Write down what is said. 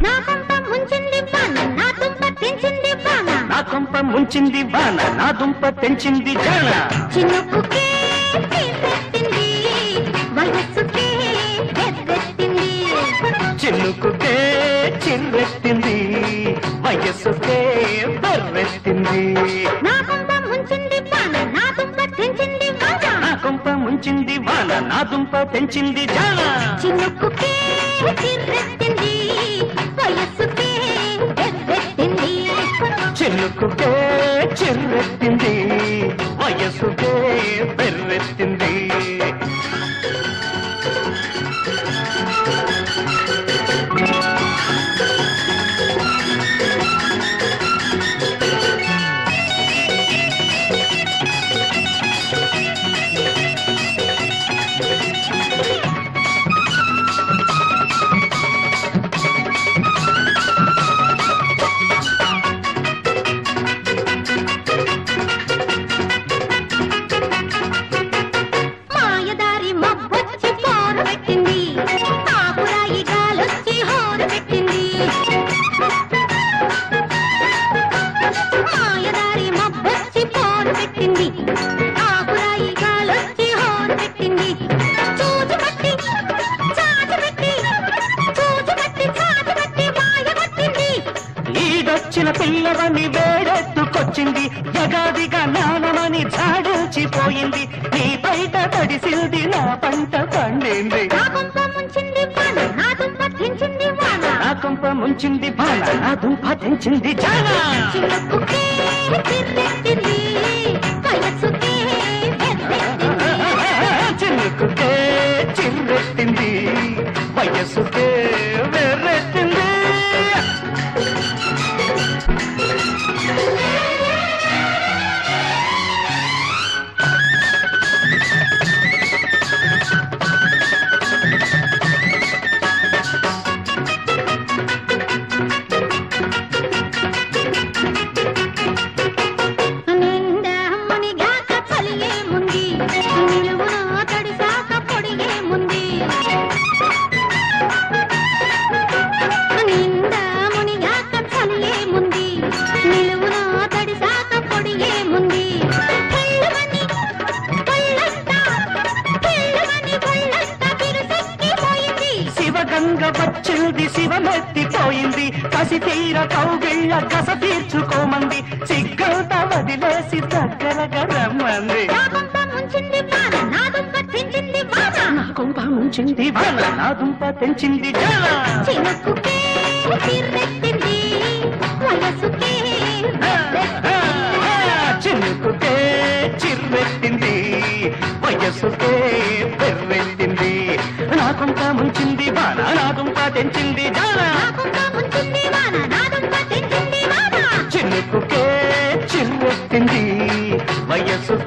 నా కొంప ముంచింది వాన నా దుంప తెంచింది వాన నా కొంప ముంచింది వాన నా దుంప తెంచింది జాన చినుకుకే తీరెత్తింది వయస్సుకే ఎత్తెత్తింది చిన్నుకుకే చిర్రెత్తింది వయస్సుకే బర్రెత్తింది నా కొంప ముంచింది వాన నా దుంప తెంచింది వాన నా కొంప ముంచింది వాన నా దుంప తెంచింది జాన చినుకుకే తీరెత్తింది వయస్సుకే ఎత్తెత్తింది చిన్నుకుకే చిర్రెత్తింది వయస్సుకే బెర్రెత్తింది మాయదారి మబ్బొచ్చి పోరు పెట్టింది ఆకురాయి గాలొచ్చి హోరు పెట్టింది మాయదారి మబ్బొచ్చి పోరు పెట్టింది ఆకురాయి గాలొచ్చి హోరు పెట్టింది చూచి పట్టి చాచి పెట్టి చూచి పట్టి చాచి పెట్టి మాయ కొట్టింది ఈడొచ్చిన పిల్లవని వేడెత్తుకొచ్చింది యగాదిగా నానమని జాడొచ్చిపోయింది నీ బయట తడిసింది నా పంట పండింది నా కొంప ముంచింది వాన నా దుంప తెంచింది వాన నా కొంప ముంచింది బాల నా దుంప తెంచింది జాన చినుకుకే చిర్రెత్తింది వయస్సుకే వెర్రెత్తింది చిన్నుకుకే చిర్రెత్తింది వయస్సుకే వెర్రెత్తింది నిండా మునిగాక చలియేముంది నిలువున తడిసాక పొడిగేముంది నిండా మునిగాక చలియేముంది నిలువున తడిసాక పొడిగేముంది తెల్లవని కళ్ళంతా తెల్లవని కళ్ళంతా బిరుసెక్కిపోయింది శివగంగ వచ్చింది శివమెత్తిపోయింది కసి తీర కౌగిళ్ళ కస తీర్చుకోమంది సిగ్గంతా వదిలేసి దగ్గరగా రమ్మంది నా కొంప ముంచింది వాన నా దుంప తెంచింది వాన నా కొంప ముంచింది వాన నా దుంప తెంచింది జాన చినుకుకే చిర్రెత్తింది వయసుకే చిన్నుకుకే చిర్రెత్తింది వయస్సుకే పెర్రెత్తింది నా కొంప ముంచింది వాన నా దుంప తెంచింది జాన నాకుంటా ముంచింది వాన నా దుంప తెంచింది వాన చిన్నుకుకే చిర్రెత్తింది వయస్సు